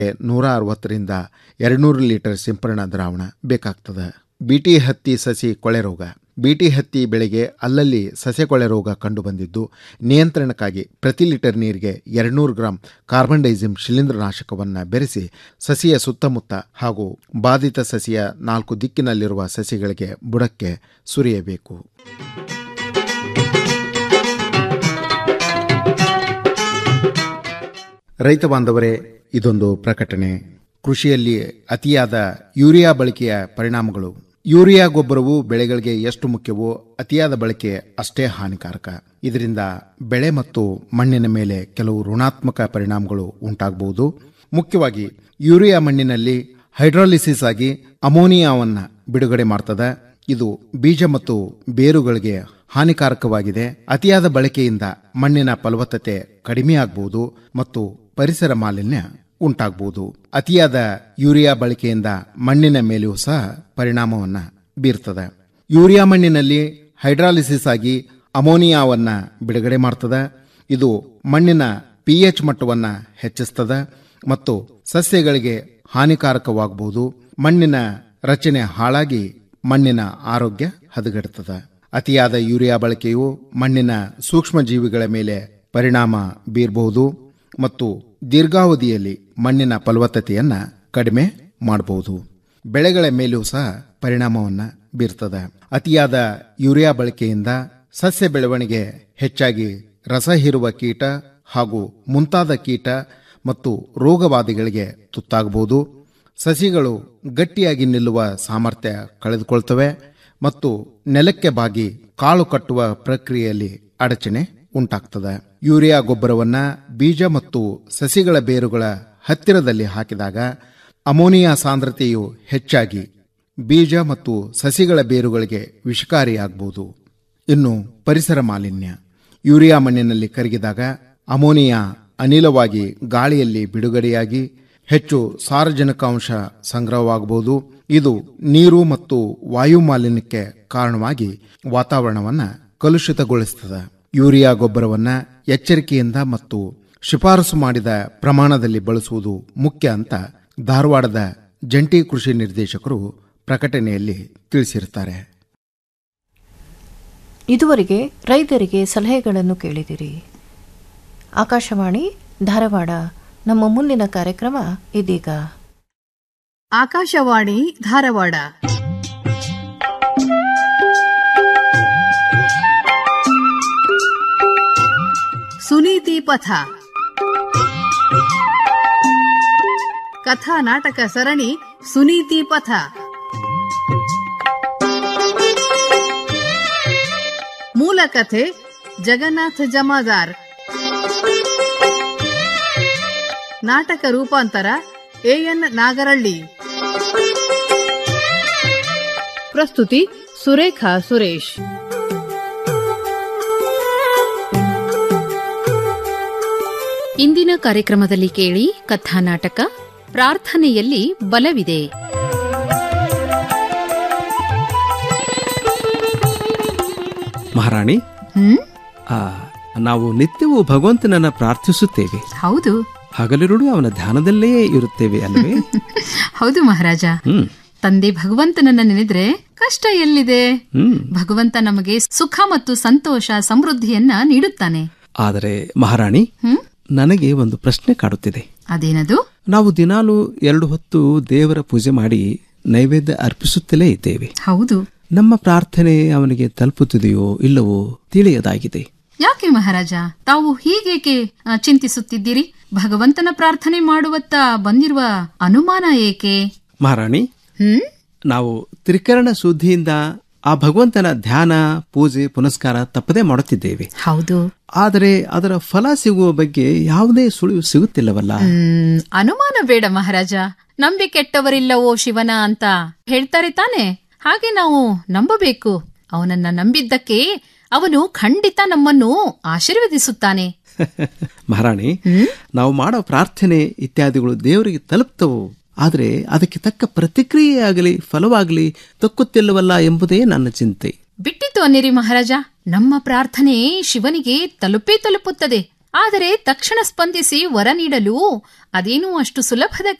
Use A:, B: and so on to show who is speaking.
A: ನೂರ ಅರವತ್ತರಿಂದ ಎರಡ್ನೂರು ಲೀಟರ್ ಸಿಂಪರಣಾ ದ್ರಾವಣ ಬೇಕಾಗ್ತದೆ ಬಿಟಿ ಹತ್ತಿ ಸಸಿ ಕೊಳೆ ರೋಗ ಬಿಟಿ ಹತ್ತಿ ಬೆಳೆಗೆ ಅಲ್ಲಲ್ಲಿ ಸಸ್ಯ ಕೊಳೆ ರೋಗ ಕಂಡುಬಂದಿದ್ದು ನಿಯಂತ್ರಣಕ್ಕಾಗಿ ಪ್ರತಿ ಲೀಟರ್ ನೀರಿಗೆ ಎರಡ್ನೂರು ಗ್ರಾಂ ಕಾರ್ಬನ್ ಡೈಸಿಮ್ ಶಿಲೀಂಧ್ರನಾಶಕವನ್ನು ಬೆರೆಸಿ ಸಸಿಯ ಸುತ್ತಮುತ್ತ ಹಾಗೂ ಬಾಧಿತ ಸಸಿಯ ನಾಲ್ಕು ದಿಕ್ಕಿನಲ್ಲಿರುವ ಸಸಿಗಳಿಗೆ ಬುಡಕ್ಕೆ ಸುರಿಯಬೇಕು ರೈತ ಬಾಂಧವರೇ ಇದೊಂದು ಪ್ರಕಟಣೆ ಕೃಷಿಯಲ್ಲಿ ಅತಿಯಾದ ಯೂರಿಯಾ ಬಳಕೆಯ ಪರಿಣಾಮಗಳು ಯೂರಿಯಾ ಗೊಬ್ಬರವು ಬೆಳೆಗಳಿಗೆ ಎಷ್ಟು ಮುಖ್ಯವೋ ಅತಿಯಾದ ಬಳಕೆ ಅಷ್ಟೇ ಹಾನಿಕಾರಕ ಇದರಿಂದ ಬೆಳೆ ಮತ್ತು ಮಣ್ಣಿನ ಮೇಲೆ ಕೆಲವು ಋಣಾತ್ಮಕ ಪರಿಣಾಮಗಳು ಉಂಟಾಗಬಹುದು ಮುಖ್ಯವಾಗಿ ಯೂರಿಯಾ ಮಣ್ಣಿನಲ್ಲಿ ಹೈಡ್ರಾಲಿಸಿಸ್ ಆಗಿ ಅಮೋನಿಯಾವನ್ನು ಬಿಡುಗಡೆ ಮಾಡ್ತದೆ ಇದು ಬೀಜ ಮತ್ತು ಬೇರುಗಳಿಗೆ ಹಾನಿಕಾರಕವಾಗಿದೆ ಅತಿಯಾದ ಬಳಕೆಯಿಂದ ಮಣ್ಣಿನ ಫಲವತ್ತತೆ ಕಡಿಮೆಯಾಗಬಹುದು ಮತ್ತು ಪರಿಸರ ಮಾಲಿನ್ಯ ಉಂಟಾಗಬಹುದು ಅತಿಯಾದ ಯೂರಿಯಾ ಬಳಕೆಯಿಂದ ಮಣ್ಣಿನ ಮೇಲೆಯೂ ಸಹ ಪರಿಣಾಮವನ್ನ ಬೀರ್ತದೆ ಯೂರಿಯಾ ಮಣ್ಣಿನಲ್ಲಿ ಹೈಡ್ರಾಲಿಸಿಸ್ ಆಗಿ ಅಮೋನಿಯಾವನ್ನ ಬಿಡುಗಡೆ ಮಾಡ್ತದೆ ಇದು ಮಣ್ಣಿನ ಪಿಎಚ್ ಮಟ್ಟವನ್ನ ಹೆಚ್ಚಿಸ್ತದೆ ಮತ್ತು ಸಸ್ಯಗಳಿಗೆ ಹಾನಿಕಾರಕವಾಗಬಹುದು ಮಣ್ಣಿನ ರಚನೆ ಹಾಳಾಗಿ ಮಣ್ಣಿನ ಆರೋಗ್ಯ ಹದಗೆಡುತ್ತದೆ ಅತಿಯಾದ ಯೂರಿಯಾ ಬಳಕೆಯು ಮಣ್ಣಿನ ಸೂಕ್ಷ್ಮ ಜೀವಿಗಳ ಮೇಲೆ ಪರಿಣಾಮ ಬೀರಬಹುದು ಮತ್ತು ದೀರ್ಘಾವಧಿಯಲ್ಲಿ ಮಣ್ಣಿನ ಫಲವತ್ತತೆಯನ್ನು ಕಡಿಮೆ ಮಾಡಬಹುದು ಬೆಳೆಗಳ ಮೇಲೂ ಸಹ ಪರಿಣಾಮವನ್ನು ಬೀರ್ತದೆ ಅತಿಯಾದ ಯೂರಿಯಾ ಬಳಕೆಯಿಂದ ಸಸ್ಯ ಬೆಳವಣಿಗೆ ಹೆಚ್ಚಾಗಿ ರಸ ಹೀರುವ ಕೀಟ ಹಾಗೂ ಮುಂತಾದ ಕೀಟ ಮತ್ತು ರೋಗಬಾಧೆಗಳಿಗೆ ತುತ್ತಾಗಬಹುದು ಸಸಿಗಳು ಗಟ್ಟಿಯಾಗಿ ನಿಲ್ಲುವ ಸಾಮರ್ಥ್ಯ ಕಳೆದುಕೊಳ್ತವೆ ಮತ್ತು ನೆಲಕ್ಕೆ ಬಾಗಿ ಕಾಳು ಕಟ್ಟುವ ಪ್ರಕ್ರಿಯೆಯಲ್ಲಿ ಅಡಚಣೆ ಉಂಟಾಗ್ತದೆ ಯೂರಿಯಾ ಗೊಬ್ಬರವನ್ನ ಬೀಜ ಮತ್ತು ಸಸಿಗಳ ಬೇರುಗಳ ಹತ್ತಿರದಲ್ಲಿ ಹಾಕಿದಾಗ ಅಮೋನಿಯಾ ಸಾಂದ್ರತೆಯು ಹೆಚ್ಚಾಗಿ ಬೀಜ ಮತ್ತು ಸಸಿಗಳ ಬೇರುಗಳಿಗೆ ವಿಷಕಾರಿಯಾಗಬಹುದು ಇನ್ನು ಪರಿಸರ ಮಾಲಿನ್ಯ ಯೂರಿಯಾ ಮಣ್ಣಿನಲ್ಲಿ ಕರಗಿದಾಗ ಅಮೋನಿಯಾ ಅನಿಲವಾಗಿ ಗಾಳಿಯಲ್ಲಿ ಬಿಡುಗಡೆಯಾಗಿ ಹೆಚ್ಚು ಸಾರಜನಕಾಂಶ ಸಂಗ್ರಹವಾಗಬಹುದು ಇದು ನೀರು ಮತ್ತು ವಾಯು ಮಾಲಿನ್ಯಕ್ಕೆ ಕಾರಣವಾಗಿ ವಾತಾವರಣವನ್ನು ಕಲುಷಿತಗೊಳಿಸುತ್ತದೆ ಯೂರಿಯಾ ಗೊಬ್ಬರವನ್ನು ಎಚ್ಚರಿಕೆಯಿಂದ ಮತ್ತು ಶಿಫಾರಸು ಮಾಡಿದ ಪ್ರಮಾಣದಲ್ಲಿ ಬಳಸುವುದು ಮುಖ್ಯ ಅಂತ ಧಾರವಾಡದ ಜಂಟಿ ಕೃಷಿ ನಿರ್ದೇಶಕರು ಪ್ರಕಟಣೆಯಲ್ಲಿ ತಿಳಿಸಿರುತ್ತಾರೆ
B: ಇದುವರೆಗೆ ರೈತರಿಗೆ ಸಲಹೆಗಳನ್ನು ಕೇಳಿದಿರಿ ಆಕಾಶವಾಣಿ ಧಾರವಾಡ ನಮ್ಮ ಮುಂದಿನ ಕಾರ್ಯಕ್ರಮ ಇದೀಗ
C: ಆಕಾಶವಾಣಿ ಧಾರವಾಡ ಸುನೀತಿ ಪಥ ಕಥಾ ನಾಟಕ ಸರಣಿ ಸುನೀತಿ ಪಥ ಮೂಲ ಕಥೆ ಜಗನ್ನಾಥ ಜಮಾದಾರ್ ನಾಟಕ ರೂಪಾಂತರ ಎಎನ್ ನಾಗರಳ್ಳಿ ಪ್ರಸ್ತುತಿ ಸುರೇಖಾ ಸುರೇಶ್
D: ಇಂದಿನ ಕಾರ್ಯಕ್ರಮದಲ್ಲಿ ಕೇಳಿ ಕಥಾನಾಟಕ ಪ್ರಾರ್ಥನೆಯಲ್ಲಿ ಬಲವಿದೆ
E: ಮಹಾರಾಣಿ
D: ಹ್ಮ್
E: ಆ, ನಾವು ನಿತ್ಯವೂ ಭಗವಂತನನ್ನ ಪ್ರಾರ್ಥಿಸುತ್ತೇವೆ
D: ಹೌದು
E: ಹಗಲಿರುಳು ಅವನ ಧ್ಯಾನದಲ್ಲೇ ಇರುತ್ತೇವೆ ಅಲ್ಲವೇ
D: ಹೌದು ಮಹಾರಾಜ
E: ಹ್ಮ್
D: ತಂದೆ ಭಗವಂತನನ್ನ ನೆನೆದ್ರೆ ಕಷ್ಟ ಎಲ್ಲಿದೆ
E: ಹ್ಮ್
D: ಭಗವಂತ ನಮಗೆ ಸುಖ ಮತ್ತು ಸಂತೋಷ ಸಮೃದ್ಧಿಯನ್ನ ನೀಡುತ್ತಾನೆ
E: ಆದರೆ ಮಹಾರಾಣಿ
D: ಹ್ಮ್
E: ನನಗೆ ಒಂದು ಪ್ರಶ್ನೆ ಕಾಡುತ್ತಿದೆ
D: ಅದೇನದು
E: ನಾವು ದಿನಾಲು ಎರಡು ಹೊತ್ತು ದೇವರ ಪೂಜೆ ಮಾಡಿ ನೈವೇದ್ಯ ಅರ್ಪಿಸುತ್ತಲೇ ಇದ್ದೇವೆ
D: ಹೌದು
E: ನಮ್ಮ ಪ್ರಾರ್ಥನೆ ಅವನಿಗೆ ತಲುಪುತ್ತಿದೆಯೋ ಇಲ್ಲವೋ ತಿಳಿಯದಾಗಿದೆ
D: ಯಾಕೆ ಮಹಾರಾಜ ತಾವು ಹೀಗೇಕೆ ಆ, ಚಿಂತಿಸುತ್ತಿದ್ದೀರಿ ಭಗವಂತನ ಪ್ರಾರ್ಥನೆ ಮಾಡುವತ್ತ ಬಂದಿರುವ ಅನುಮಾನ ಏಕೆ
E: ಮಹಾರಾಣಿ
D: ಹ್ಮ್
E: ನಾವು ತ್ರಿಕರಣ ಶುದ್ಧಿಯಿಂದ ಆ ಭಗವಂತನ ಧ್ಯಾನ ಪೂಜೆ ಪುನಸ್ಕಾರ ತಪ್ಪದೇ ಮಾಡುತ್ತಿದ್ದೇವೆ
D: ಹೌದು
E: ಆದರೆ ಅದರ ಫಲ ಸಿಗುವ ಬಗ್ಗೆ ಯಾವುದೇ ಸುಳಿವು ಸಿಗುತ್ತಿಲ್ಲವಲ್ಲ
D: ಹ್ಮ್ ಅನುಮಾನ ಬೇಡ ಮಹಾರಾಜ ನಂಬಿ ಕೆಟ್ಟವರಿಲ್ಲವೋ ಶಿವನ ಅಂತ ಹೇಳ್ತಾರೆ ತಾನೆ ಹಾಗೆ ನಾವು ನಂಬಬೇಕು ಅವನನ್ನ ನಂಬಿದ್ದಕ್ಕೆ ಅವನು ಖಂಡಿತ ನಮ್ಮನ್ನು ಆಶೀರ್ವದಿಸುತ್ತಾನೆ
E: ಮಹಾರಾಣಿ ನಾವು ಮಾಡೋ ಪ್ರಾರ್ಥನೆ ಇತ್ಯಾದಿಗಳು ದೇವರಿಗೆ ತಲುಪ್ತವು ಆದರೆ ಅದಕ್ಕೆ ತಕ್ಕ ಪ್ರತಿಕ್ರಿಯೆ ಆಗಲಿ ಫಲವಾಗಲಿ ತಕ್ಕುತ್ತಿಲ್ಲವಲ್ಲ ಎಂಬುದೇ ನನ್ನ ಚಿಂತೆ
D: ಬಿಟ್ಟಿತು ಅನ್ನಿರಿ ಮಹಾರಾಜ ನಮ್ಮ ಪ್ರಾರ್ಥನೆ ಶಿವನಿಗೆ ತಲುಪೇ ತಲುಪುತ್ತದೆ ಆದರೆ ತಕ್ಷಣ ಸ್ಪಂದಿಸಿ ವರ ನೀಡಲು ಅದೇನೂ ಅಷ್ಟು ಸುಲಭದ